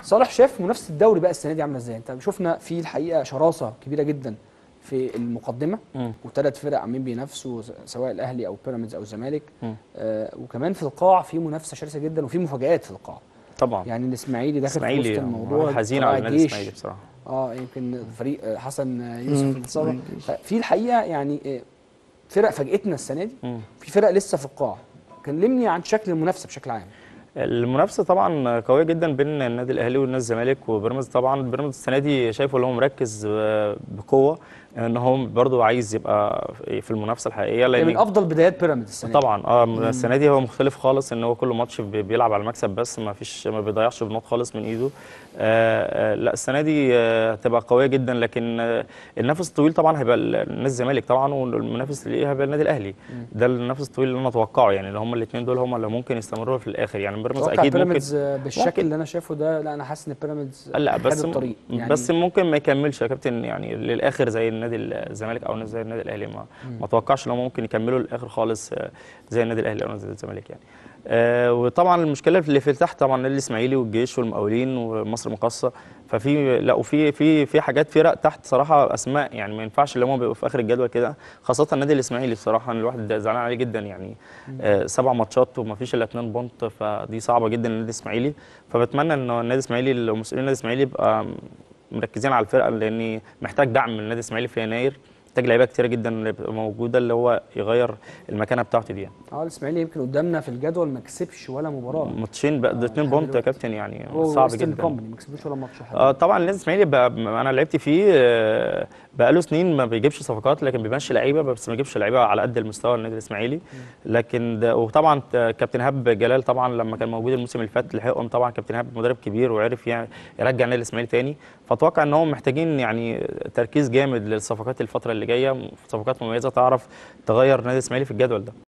صالح شاف منافسه الدوري بقى السنه دي عامله ازاي انت شفنا في الحقيقه شراسه كبيره جدا في المقدمه مم. وثلاث فرق عاملين بينافسوا س- سواء الاهلي او بيراميدز او الزمالك مم. آه وكمان في القاع في منافسه شرسه جدا وفي مفاجات في القاع طبعا يعني الاسماعيلي داخل في وسط اسماعيلي الموضوع حزين طلائع على النادي الجيش. الاسماعيلي بصراحه اه يمكن فريق آه، حسن آه، يوسف مم. الاتصال في الحقيقه يعني آه، فرق فاجئتنا السنه دي مم. في فرق لسه في القاع كلمني عن شكل المنافسه بشكل عام المنافسه طبعا قويه جدا بين النادي الاهلي والنادي الزمالك وبيراميدز طبعا بيراميدز السنه دي شايفه اللي هو مركز آه، بقوه ان هو برضه عايز يبقى في المنافسه الحقيقيه هي من لان افضل بدايات بيراميدز السنه دي. طبعا اه السنه دي هو مختلف خالص ان هو كل ماتش بي- بيلعب على المكسب بس ما فيش ما بيضيعش بنقط خالص من ايده آه آه لا السنه دي آه، هتبقى قويه جدا لكن آه النفس الطويل طبعا هيبقى ال- النادي الزمالك طبعا والمنافس اللي هيبقى النادي الاهلي ده النفس الطويل اللي انا اتوقعه يعني اللي هم الاثنين دول هم اللي ممكن يستمروا في الاخر يعني بيراميدز اتوقع اكيد ممكن بيراميدز آه، بالشكل ممكن. اللي انا شايفه ده لا انا حاسس ان بيراميدز لا خد بس الطريق يعني بس ممكن ما يكملش يا كابتن يعني للاخر زي النادي الزمالك او زي النادي الاهلي ما ما اتوقعش ان هم ممكن يكملوا للاخر خالص آه، زي النادي الاهلي او نادي الزمالك يعني آه وطبعا المشكله اللي في تحت طبعا النادي الاسماعيلي والجيش والمقاولين ومصر المقاصه ففي لا وفي في في حاجات فرق تحت صراحه اسماء يعني ما ينفعش اللي هم بيبقوا في اخر الجدول كده خاصه النادي الاسماعيلي بصراحه أنا الواحد زعلان عليه جدا يعني آه سبع ماتشات وما فيش الا اتنين بونت فدي صعبه جدا للنادي الاسماعيلي فبتمنى ان النادي الاسماعيلي ومسؤولين النادي الاسماعيلي يبقى مركزين على الفرقه لان محتاج دعم من النادي الاسماعيلي في يناير محتاج لعيبه كتيره جدا اللي بتبقى موجوده اللي هو يغير المكانه بتاعته دي يعني. اه الاسماعيلي يمكن قدامنا في الجدول ما كسبش ولا مباراه ماتشين بقى ده اتنين لحد بونت يا دلوقتي. كابتن يعني هو صعب ويسترن جدا كومباني ما كسبوش ولا ماتش حد. اه طبعا النادي الاسماعيلي بقى انا لعبت فيه آه، بقاله سنين ما بيجيبش صفقات لكن بيمشي لعيبه بس ما بيجيبش لعيبه على قد المستوى النادي الاسماعيلي لكن ده وطبعا كابتن هاب جلال طبعا لما كان موجود الموسم اللي فات لحقهم طبعا كابتن هاب مدرب كبير وعرف يعني يرجع النادي الاسماعيلي تاني فاتوقع ان هم محتاجين يعني تركيز جامد للصفقات الفتره اللي جايه صفقات مميزه تعرف تغير النادي الاسماعيلي في الجدول ده